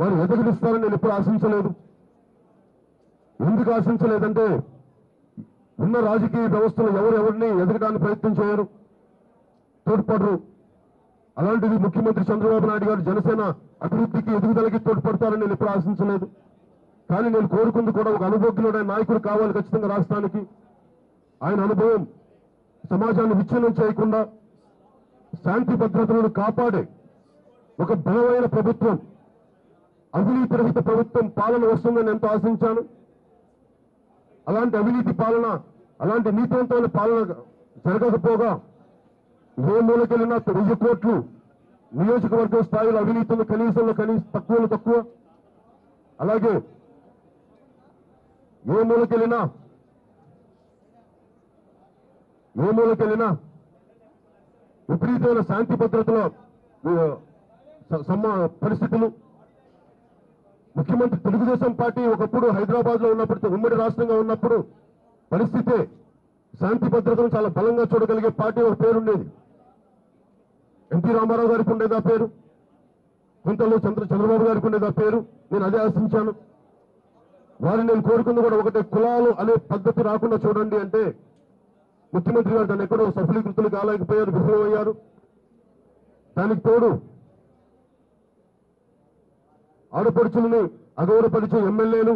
వారు ఎదగనిస్తారని నేను ఎప్పుడు ఆశించలేదు ఎందుకు ఆశించలేదంటే ఉన్న రాజకీయ వ్యవస్థలో ఎవరు ఎవరిని ఎదగడానికి ప్రయత్నం చేయరు తోడ్పడరు అలాంటిది ముఖ్యమంత్రి చంద్రబాబు నాయుడు గారు జనసేన అభివృద్ధికి ఎదుగుదలకి తోడ్పడతారని నేను ఎప్పుడు ఆశించలేదు కానీ నేను కోరుకుంది కూడా ఒక అనుభవజ్ఞుడైన నాయకుడు కావాలి ఖచ్చితంగా రాష్ట్రానికి ఆయన అనుభవం సమాజాన్ని విచ్ఛిన్నం చేయకుండా శాంతి భద్రతలను కాపాడే ఒక బలమైన ప్రభుత్వం అవినీతి రహిత ప్రభుత్వం పాలన వస్తుందని ఎంతో ఆశించాను అలాంటి అవినీతి పాలన అలాంటి నీతివంతమైన పాలన జరగకపోగా ఏ మూలకెళ్ళినా వెయ్యి కోట్లు నియోజకవర్గం స్థాయిలో అవినీతులు కనీసంలో కనీస తక్కువలో తక్కువ అలాగే ఏ మూలకెళ్ళినా ఏ మూలకెళ్ళినా విపరీతమైన శాంతి భద్రతల ఆ, స- సమ పరిస్థితులు ముఖ్యమంత్రి తెలుగుదేశం పార్టీ ఒకప్పుడు హైదరాబాద్ లో ఉన్నప్పుడు ఉమ్మడి రాష్ట్రంగా ఉన్నప్పుడు పరిస్థితే శాంతి భద్రతను చాలా బలంగా చూడగలిగే పార్టీ ఒక పేరుండేది ఎన్టీ రామారావు గారికి ఉండేది ఆ పేరు కొంతలో చంద్ర చంద్రబాబు గారికి ఉండేది ఆ పేరు నేను అదే ఆశించాను వారిని నేను కోరుకుంది కూడా ఒకటే కులాలు అనే పద్ధతి రాకుండా చూడండి అంటే ముఖ్యమంత్రి గారు దాన్ని ఎక్కడో సఫలీకృతులు కాలేకపోయారు విఫలమయ్యారు దానికి తోడు ఆడపడుచులని అగౌరవపరిచే ఎమ్మెల్యేలు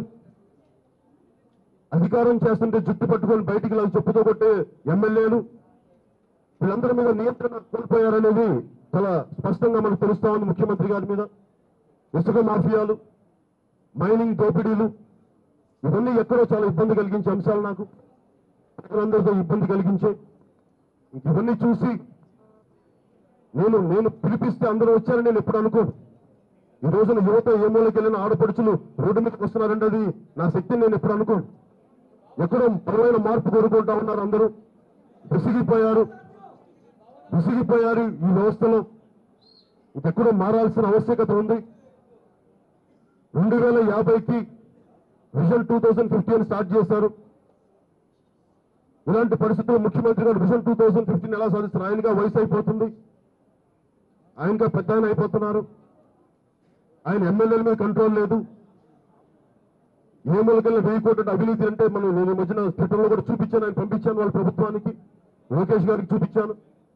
అధికారం చేస్తుంటే జుట్టు పట్టుకొని బయటికి ఇలా చెప్పుతో కొట్టే ఎమ్మెల్యేలు వీళ్ళందరి మీద నియంత్రణ కోల్పోయారనేది చాలా స్పష్టంగా మనకు తెలుస్తా ఉంది ముఖ్యమంత్రి గారి మీద ఇసుక మాఫియాలు మైనింగ్ దోపిడీలు ఇవన్నీ ఎక్కడో చాలా ఇబ్బంది కలిగించే అంశాలు నాకు ప్రజలందరితో ఇబ్బంది కలిగించే ఇంక ఇవన్నీ చూసి నేను నేను పిలిపిస్తే అందరూ వచ్చారని నేను ఎప్పుడు అనుకోను ఈ రోజున యువత ఏ మూలకి వెళ్ళిన ఆడపడుచులు రోడ్డు మీదకి వస్తున్నారంటే అది నా శక్తిని నేను ఎప్పుడు అనుకోను ఎక్కడో బలమైన మార్పు కోరుకుంటా ఉన్నారు అందరూ విసిగిపోయారు విసిగిపోయారు ఈ వ్యవస్థలో ఇంకెక్కడో మారాల్సిన ఆవశ్యకత ఉంది రెండు వేల యాభైకి vision two thousand fifteen start చేశారు ఇలాంటి పరిస్థితుల్లో ముఖ్యమంత్రి గారు విజన్ టూ థౌజండ్ ఫిఫ్టీన్ ఎలా సాధిస్తారు ఆయనగా వయసు అయిపోతుంది ఆయనగా పెద్ద ఆయన అయిపోతున్నారు ఆయన ఎమ్మెల్యేల మీద కంట్రోల్ లేదు ఏ మూలకెళ్ళి వెయ్యి కోట్ల అవినీతి అంటే మనం నేను ఈ మధ్యన ట్విట్టర్లో కూడా చూపించాను ఆయన పంపించాను వాళ్ళ ప్రభుత్వానికి లోకేష్ గారికి చూపించాను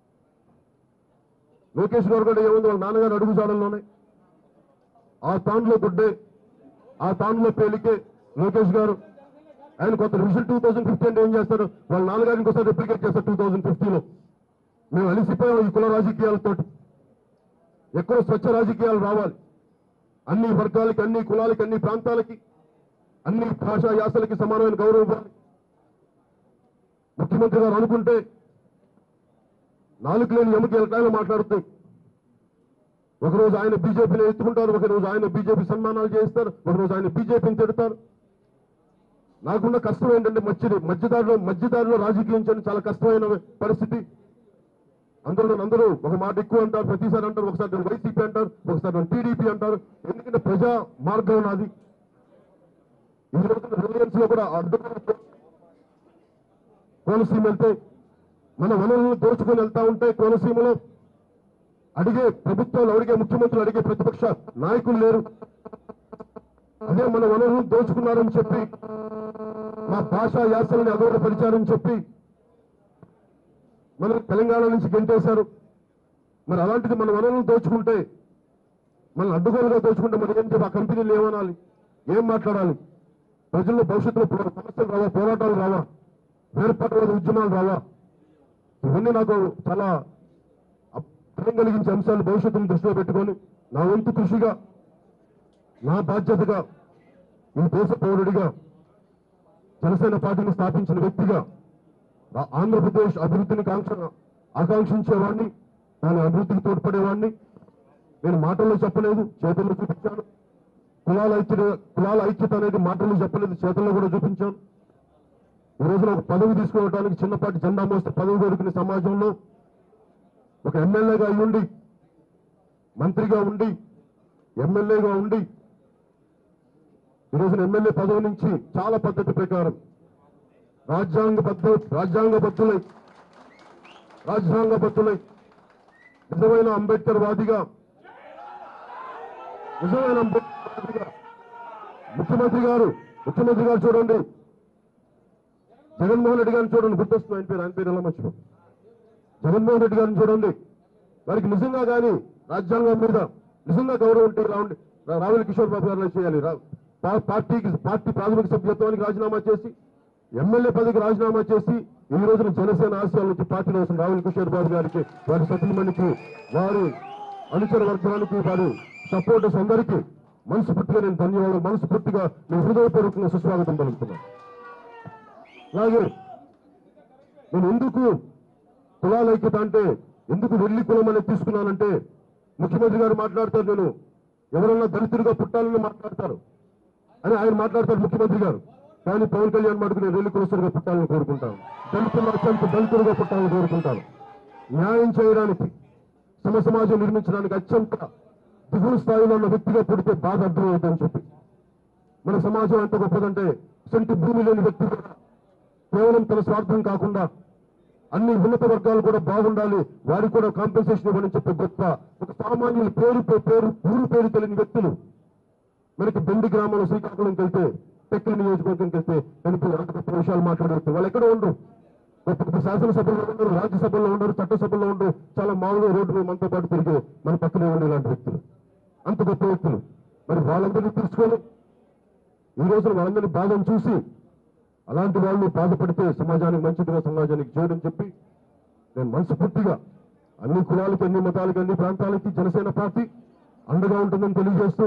లోకేష్ గారు కూడా ఏముంది వాళ్ళ నాన్నగారు అడుగు జాడల్లోనే ఆ తాండ్లో గుడ్డే ఆ తాండ్లో పేలికే లోకేష్ గారు ఆయన కొత్త విజన్ టూ థౌసండ్ ఫిఫ్టీన్ ఏం చేస్తారు వాళ్ళ నాన్నగారిని ఇంకోసారి రిప్లికేట్ చేస్తారు టూ థౌసండ్ ఫిఫ్టీలో మేము అలిసిపోయాం ఈ కుల రాజకీయాలతో ఎక్కడో స్వచ్ఛ రాజకీయాలు రావాలి అన్ని వర్గాలకి అన్ని కులాలకి అన్ని ప్రాంతాలకి అన్ని భాషా యాసలకి సమానమైన గౌరవం ఇవ్వాలి ముఖ్యమంత్రి గారు అనుకుంటే నాలుగు లేని ఎముక ఎలకాయలు మాట్లాడుతాయి ఒకరోజు ఆయన బీజేపీని ఎత్తుకుంటారు ఒకరోజు ఆయన బీజేపీ సన్మానాలు చేస్తారు ఒకరోజు ఆయన బీజేపీని తిడతారు నాకున్న కష్టం ఏంటంటే మధ్య మధ్యదారిలో మధ్యదారిలో రాజకీయం చేయడం చాలా కష్టమైన పరిస్థితి అందరూ అందరూ ఒక మాట ఎక్కువ అంటారు ప్రతిసారి అంటారు ఒకసారి నేను వైసీపీ అంటారు ఒకసారి నేను టీడీపీ అంటారు ఎందుకంటే ప్రజా మార్గం నాది ఈ రోజున రిలయన్స్ లో కూడా అడ్డుకుని కోనసీమ వెళ్తే మన వనరులను దోచుకొని వెళ్తా ఉంటే కోనసీమలో అడిగే ప్రభుత్వాలు అడిగే ముఖ్యమంత్రులు అడిగే ప్రతిపక్ష నాయకులు లేరు అదే మన వనరులను దోచుకున్నారని చెప్పి మా భాషా యాసల్ని అగౌరవపరిచారని చెప్పి మన తెలంగాణ నుంచి గెంటేశారు మరి అలాంటిది మన వనరులను దోచుకుంటే మనం అడ్డుగోలుగా దోచుకుంటే మరి ఏం చెప్పి ఆ కంపెనీలు ఏమనాలి ఏం మాట్లాడాలి ప్రజల్లో భవిష్యత్తులో పో- సమస్యలు రావా పోరాటాలు రావా వేర్పాటువాద ఉద్యమాలు రావా ఇవన్నీ నాకు చాలా భయం కలిగించే అంశాలు భవిష్యత్తును దృష్టిలో పెట్టుకొని నా వంతు కృషిగా నా బాధ్యతగా ఈ దేశ పౌరుడిగా జనసేన పార్టీని స్థాపించిన వ్యక్తిగా ఆ- ఆంధ్రప్రదేశ్ అభివృద్ధిని కాంక్ష ఆకాంక్షించేవాడిని దాని అభివృద్ధికి తోడ్పడేవాడిని నేను మాటల్లో చెప్పలేదు చేతుల్లో చూపించాను కులాల ఐక్యత కులాల ఐక్యత అనేది మాటల్లో చెప్పలేదు చేతుల్లో కూడా చూపించాను ఈ రోజున ఒక పదవి తీసుకోవడానికి చిన్నపాటి జెండా మోస్తే పదవి దొరికిన సమాజంలో ఒక ఎమ్మెల్యేగా ఉండి మంత్రిగా ఉండి ఎమ్మెల్యేగా ఉండి ఈ రోజున ఎమ్మెల్యే పదవి నుంచి చాలా పద్ధతి ప్రకారం రాజ్యాంగబద్ధ రాజ్యాంగబద్ధులై రాజ్యాంగబద్ధులై నిజమైన అంబేద్కర్ వాదిగా నిజమైన అంబేద్కర్ మాదిరిగా ముఖ్యమంత్రి గారు ముఖ్యమంత్రి గారు చూడండి జగన్మోహన్ రెడ్డి గారిని చూడండి గుర్తొస్తుంది ఆయన పేరు ఆయన పేరు ఎలా మర్చిపో జగన్మోహన్ రెడ్డి గారిని చూడండి వారికి నిజంగా కానీ రాజ్యాంగం మీద నిజంగా గౌరవం ఉంటే ఇలా ఉండి రా- రావుల కిషోర్ బాబు గారు చేయాలి రా- పా- పార్టీకి పార్టీ ప్రాథమిక సభ్యత్వానికి రాజీనామా చేసి ఎమ్మెల్యే పదవికి రాజీనామా చేసి ఈ రోజున జనసేన ఆశయాల నుంచి పార్టీలో వస్తున్న రావుల కిషోర్ బాబు గారికి వారి సతీమణికి వారి అనుచర వర్గానికి వారి సపోర్టర్స్ అందరికీ మనస్ఫూర్తిగా నేను ధన్యవాదాలు మనస్ఫూర్తిగా నేను హృదయపూర్వకంగా సుస్వాగతం పలుకుతున్నాను అలాగే నేను ఎందుకు కులాల ఐక్యత అంటే ఎందుకు వెళ్లి కులం అనేది తీసుకున్నానంటే ముఖ్యమంత్రి గారు మాట్లాడతారు నేను ఎవరన్నా దళితుడిగా పుట్టాలని మాట్లాడతారు అని ఆయన మాట్లాడతారు ముఖ్యమంత్రి గారు కానీ పవన్ కళ్యాణ్ మటుకు నేను రెల్లి కులస్తుడిగా పుట్టాలని కోరుకుంటాను దళితుల అత్యంత దళితుడిగా పుట్టాలని కోరుకుంటాను న్యాయం చేయడానికి సమ సమాజం నిర్మించడానికి అత్యంత దిగువ స్థాయిలో ఉన్న వ్యక్తిగా పుడితే బాధ అర్థమవుతుందని చెప్పి మన సమాజం ఎంత గొప్పదంటే సెంటు భూమి లేని వ్యక్తి కూడా కేవలం తన స్వార్థం కాకుండా అన్ని ఉన్నత వర్గాలు కూడా బాగుండాలి వారికి కూడా కాంపెన్సేషన్ ఇవ్వని చెప్పే గొప్ప ఒక సామాన్యుల పేరు పే- పేరు ఊరు పేరు తెలియని వ్యక్తులు మనకి బెండి గ్రామంలో శ్రీకాకుళంకి వెళ్తే టెక్కల నియోజకవర్గంకి వెళ్తే కనిపి అంత గొప్ప విషయాలు మాట్లాడవచ్చు వాళ్ళు ఎక్కడ ఉండరు గొప్ప గొప్ప శాసనసభలో ఉండరు రాజ్యసభలో ఉండరు చట్టసభలో ఉండరు చాలా మామూలుగా రోడ్డు మీద మనతో పాటు తిరిగే మన పక్కనే ఉండే ఇలాంటి వ్యక్తులు అంత గొప్ప వ్యక్తులు మరి వాళ్ళందరినీ తెలుసుకొని ఈ రోజున వాళ్ళందరినీ బాధను చూసి అలాంటి వాళ్ళు బాధపడితే సమాజానికి మంచిదిగా సమాజానికి చేయడం చెప్పి నేను మనస్ఫూర్తిగా అన్ని కులాలకి అన్ని మతాలకి అన్ని ప్రాంతాలకి జనసేన పార్టీ అండగా ఉంటుందని తెలియజేస్తూ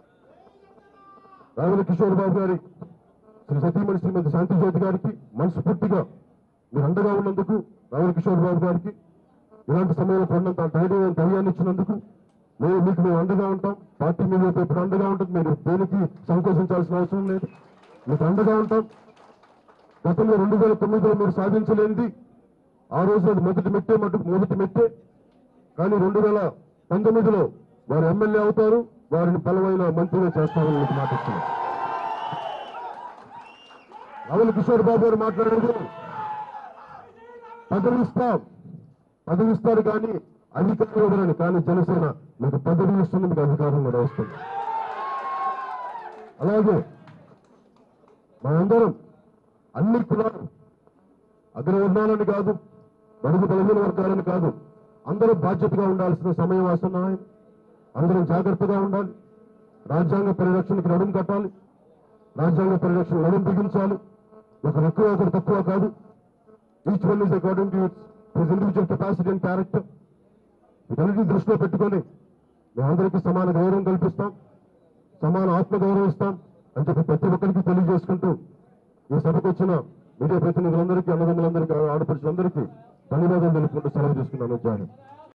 రావుల కిషోర్ బాబు గారి శ్రీ సతీమణి శ్రీమతి శాంతి జ్యోతి గారికి మనస్ఫూర్తిగా మీరు అండగా ఉన్నందుకు రావుల కిషోర్ బాబు గారికి ఇలాంటి సమయంలో కొండంత ధైర్యం ధైర్యాన్ని ఇచ్చినందుకు మేము మీకు మేము అండగా ఉంటాం పార్టీ మీద ఎప్పుడు అండగా ఉంటుంది మీరు దేనికి సంకోచించాల్సిన అవసరం లేదు మీకు అండగా ఉంటాం గతంలో రెండు వేల తొమ్మిదిలో మీరు సాధించలేనిది ఆ రోజు అది మొదటి మెట్టే మటుకు మొదటి మెట్టే కానీ రెండు వేల పంతొమ్మిదిలో వారు ఎమ్మెల్యే అవుతారు వారిని బలమైన మంత్రిగా చేస్తారని మీకు మాట ఇస్తున్నాను రావుల కిషోర్ బాబు గారు మాట్లాడేది పదవి ఇస్తాం పదవి ఇస్తారు కానీ అధికారం ఇవ్వరని కానీ జనసేన మీకు పదవి ఇస్తుంది మీకు అధికారం కూడా వస్తుంది అలాగే మనందరం అన్ని కులాలు అగ్రవర్ణాలని కాదు బడుగు బలహీన వర్గాలని కాదు అందరూ బాధ్యతగా ఉండాల్సిన సమయం వస్తున్నాయి అందరం జాగ్రత్తగా ఉండాలి రాజ్యాంగ పరిరక్షణకి నడుము కట్టాలి రాజ్యాంగ పరిరక్షణ నడుము బిగించాలి ఒకరు ఎక్కువ ఒకరు తక్కువ కాదు each one is according to his individual capacity and character వీటన్నిటిని దృష్టిలో పెట్టుకొని మేమందరికీ సమాన గౌరవం కల్పిస్తాం సమాన ఆత్మ గౌరవం ఇస్తాం అని చెప్పి ప్రతి ఒక్కరికి తెలియజేసుకుంటూ ఈ సభకు వచ్చిన మీడియా ప్రతినిధులందరికీ అన్నదమ్ములందరికీ ఆడపడుచులందరికీ ధన్యవాదాలు తెలుపుకుంటూ సెలవు తీసుకున్నాను జాయిన్